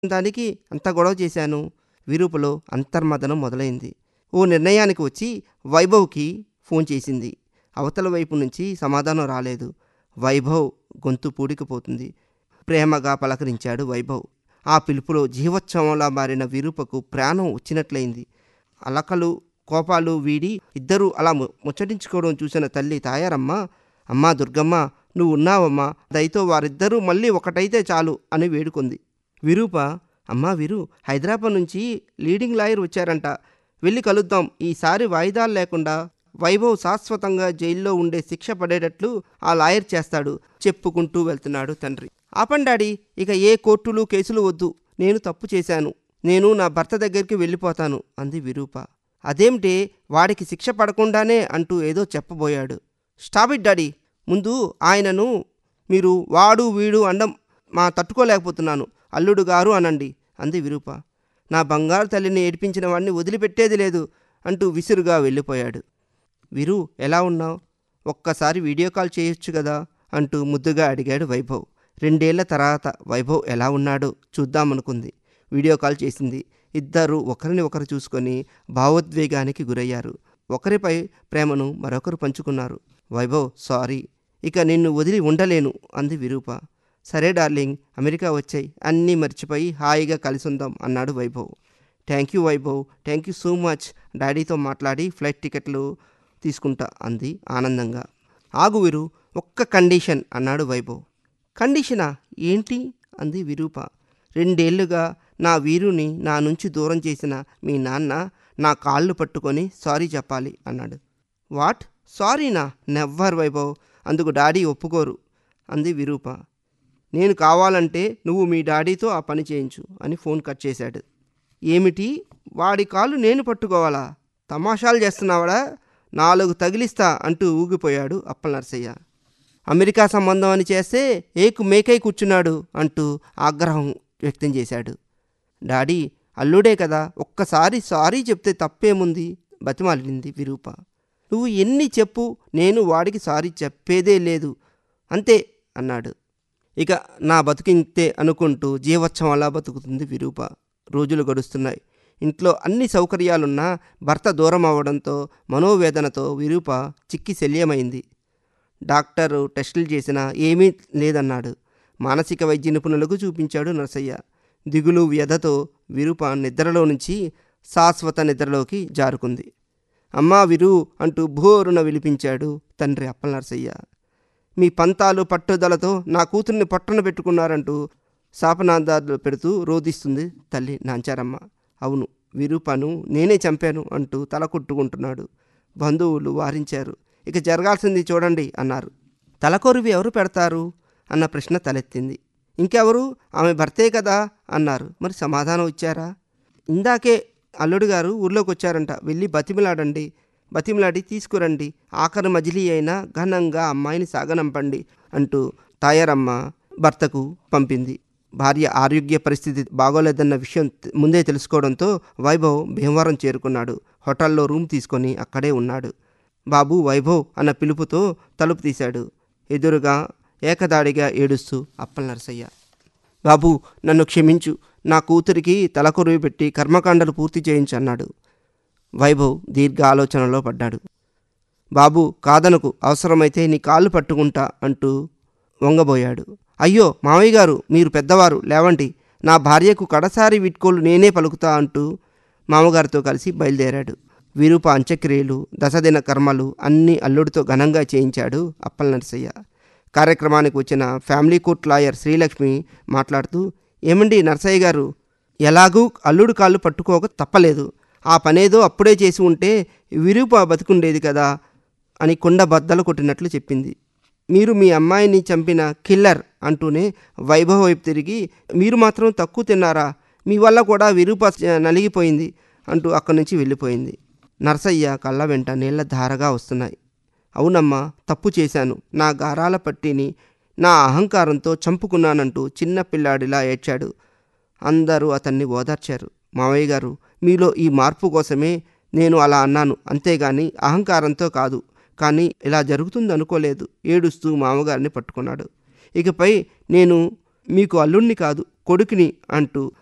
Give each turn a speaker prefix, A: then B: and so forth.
A: దానికి అంత గొడవ చేశాను విరూపలో అంతర్మదనం మొదలైంది ఓ నిర్ణయానికి వచ్చి వైభవ్కి ఫోన్ చేసింది అవతల వైపు నుంచి సమాధానం రాలేదు వైభవ్ గొంతు పూడికపోతుంది ప్రేమగా పలకరించాడు వైభవ్ ఆ పిలుపులో జీవోత్సవంలా మారిన విరూపకు ప్రాణం వచ్చినట్లయింది అలకలు కోపాలు వీడి ఇద్దరూ అలా ము- ముచ్చటించుకోవడం చూసిన తల్లి తాయారమ్మ అమ్మా దుర్గమ్మ నువ్వు ఉన్నావమ్మా దయతో వారిద్దరూ మళ్ళీ ఒకటైతే చాలు అని వేడుకుంది విరూప అమ్మా వీరు హైదరాబాద్ నుంచి లీడింగ్ లాయర్ వచ్చారంట వెళ్ళి కలుద్దాం ఈసారి వాయిదాలు లేకుండా వైభవ్ శాశ్వతంగా జైల్లో ఉండే శిక్ష పడేటట్లు ఆ లాయర్ చేస్తాడు చెప్పుకుంటూ వెళ్తున్నాడు తండ్రి ఆపండి డాడీ ఇక ఏ కోర్టులు కేసులు వద్దు నేను తప్పు చేశాను నేను నా భర్త దగ్గరికి వెళ్ళిపోతాను అంది విరూప అదేమిటే వాడికి శిక్ష పడకుండానే అంటూ ఏదో చెప్పబోయాడు స్టాప్ ఇట్ డాడీ ముందు ఆయనను మీరు వాడు వీడు అండం మా తట్టుకోలేకపోతున్నాను అల్లుడు గారు అనండి అంది విరూప నా బంగారు తల్లిని ఏడిపించిన వాడిని వదిలిపెట్టేది లేదు అంటూ విసురుగా వెళ్ళిపోయాడు విరు ఎలా ఉన్నావు ఒక్కసారి వీడియో కాల్ చేయొచ్చు కదా అంటూ ముద్దుగా అడిగాడు వైభవ్ రెండేళ్ల తర్వాత వైభవ్ ఎలా ఉన్నాడో చూద్దామనుకుంది వీడియో కాల్ చేసింది ఇద్దరు ఒకరిని ఒకరు చూసుకొని భావోద్వేగానికి గురయ్యారు ఒకరిపై ప్రేమను మరొకరు పంచుకున్నారు వైభవ్ సారీ ఇక నిన్ను వదిలి ఉండలేను అంది విరూప సరే డార్లింగ్ అమెరికా వచ్చాయి అన్నీ మర్చిపోయి హాయిగా కలిసి ఉందాం అన్నాడు Vaibhav thank you Vaibhav thank you so much డాడీతో మాట్లాడి ఫ్లైట్ టికెట్లు తీసుకుంటా అంది ఆనందంగా ఆగు వీరు ఒక్క కండిషన్ అన్నాడు వైభవ్ కండిషనా ఏంటి అంది విరూప రెండేళ్లుగా నా వీరుని నా నుంచి దూరం చేసిన మీ నాన్న నా కాళ్ళు పట్టుకొని సారీ చెప్పాలి అన్నాడు వాట్ సారీనా నెవ్వర్ వైభవ్ అందుకు డాడీ ఒప్పుకోరు అంది విరూప నేను కావాలంటే నువ్వు మీ డాడీతో ఆ పని చేయించు అని ఫోన్ కట్ చేశాడు ఏమిటి వాడి కాళ్ళు నేను పట్టుకోవాలా తమాషాలు చేస్తున్నావాడా నాలుగు తగిలిస్తా అంటూ ఊగిపోయాడు అప్పల నరసయ్య అమెరికా సంబంధం అని చేస్తే ఏకు మేకై కూర్చున్నాడు అంటూ ఆగ్రహం వ్యక్తం చేశాడు డాడీ అల్లుడే కదా ఒక్కసారి సారీ చెప్తే తప్పేముంది బతిమాలింది విరూప నువ్వు ఎన్ని చెప్పు నేను వాడికి సారీ చెప్పేదే లేదు అంతే అన్నాడు ఇక నా బతుకింతే అనుకుంటూ జీవోత్సవంలా బతుకుతుంది విరూప రోజులు గడుస్తున్నాయి ఇంట్లో అన్ని సౌకర్యాలున్నా భర్త దూరం అవ్వడంతో మనోవేదనతో విరూప చిక్కి శల్యమైంది డాక్టరు టెస్టులు చేసినా ఏమీ లేదన్నాడు మానసిక వైద్య నిపుణులకు చూపించాడు నరసయ్య దిగులు వ్యధతో విరూప నిద్రలో నుంచి శాశ్వత నిద్రలోకి జారుకుంది అమ్మా విరు అంటూ భోరున విలిపించాడు తండ్రి అప్పల నరసయ్య మీ పంతాలు పట్టుదలతో నా కూతుర్ని పట్టున పెట్టుకున్నారంటూ శాపనాదాలు పెడుతూ రోధిస్తుంది తల్లి నాంచారమ్మ అవును విరూపను నేనే చంపాను అంటూ తల కొట్టుకుంటున్నాడు బంధువులు వారించారు ఇక జరగాల్సింది చూడండి అన్నారు తలకొరివి ఎవరు పెడతారు అన్న ప్రశ్న తలెత్తింది ఇంకెవరు ఆమె భర్తే కదా అన్నారు మరి సమాధానం ఇచ్చారా ఇందాకే అల్లుడు గారు ఊర్లోకి వచ్చారంట వెళ్ళి బతిమిలాడండి బతిమిలాడి తీసుకురండి ఆఖరి మజిలీ అయినా ఘనంగా అమ్మాయిని సాగనంపండి అంటూ తాయారమ్మ భర్తకు పంపింది భార్య ఆరోగ్య పరిస్థితి బాగోలేదన్న విషయం తె- ముందే తెలుసుకోవడంతో వైభవ్ భీమవరం చేరుకున్నాడు హోటల్లో రూమ్ తీసుకొని అక్కడే ఉన్నాడు బాబు వైభవ్ అన్న పిలుపుతో తలుపు తీశాడు ఎదురుగా ఏకదాడిగా ఏడుస్తూ అప్పల నరసయ్య బాబు నన్ను క్షమించు నా కూతురికి తలకొరువి పెట్టి కర్మకాండలు పూర్తి చేయించు అన్నాడు వైభవ్ దీర్ఘ ఆలోచనలో పడ్డాడు బాబు కాదనకు అవసరమైతే నీ కాళ్ళు పట్టుకుంటా అంటూ వంగబోయాడు అయ్యో మామయ్య గారు మీరు పెద్దవారు లేవండి నా భార్యకు కడసారి వీడ్కోలు నేనే పలుకుతా అంటూ మామగారితో కలిసి బయలుదేరాడు విరూప అంత్యక్రియలు దశదిన కర్మలు అన్నీ అల్లుడితో ఘనంగా చేయించాడు అప్పల నరసయ్య కార్యక్రమానికి వచ్చిన ఫ్యామిలీ కోర్ట్ లాయర్ శ్రీలక్ష్మి మాట్లాడుతూ ఏమండి నరసయ్య గారు ఎలాగూ అల్లుడు కాళ్ళు పట్టుకోక తప్పలేదు ఆ పనేదో అప్పుడే చేసి ఉంటే విరూప బతుకుండేది కదా అని కొండ బద్దలు కొట్టినట్లు చెప్పింది మీరు మీ అమ్మాయిని చంపిన కిల్లర్ అంటూనే వైభవ్ వైపు తిరిగి మీరు మాత్రం తక్కువ తిన్నారా మీ వల్ల కూడా విరూప నలిగిపోయింది అంటూ అక్కడి నుంచి వెళ్ళిపోయింది నరసయ్య కళ్ళ వెంట నీళ్ల ధారగా వస్తున్నాయి అవునమ్మా తప్పు చేశాను నా గారాల పట్టిని నా అహంకారంతో చంపుకున్నానంటూ చిన్న పిల్లాడిలా ఏడ్చాడు అందరూ అతన్ని ఓదార్చారు మావయ్య గారు మీలో ఈ మార్పు కోసమే నేను అలా అన్నాను అంతేగాని అహంకారంతో కాదు కానీ ఇలా జరుగుతుంది అనుకోలేదు ఏడుస్తూ మామగారిని పట్టుకున్నాడు ఇకపై నేను మీకు అల్లుణ్ణి కాదు కొడుకుని అంటూ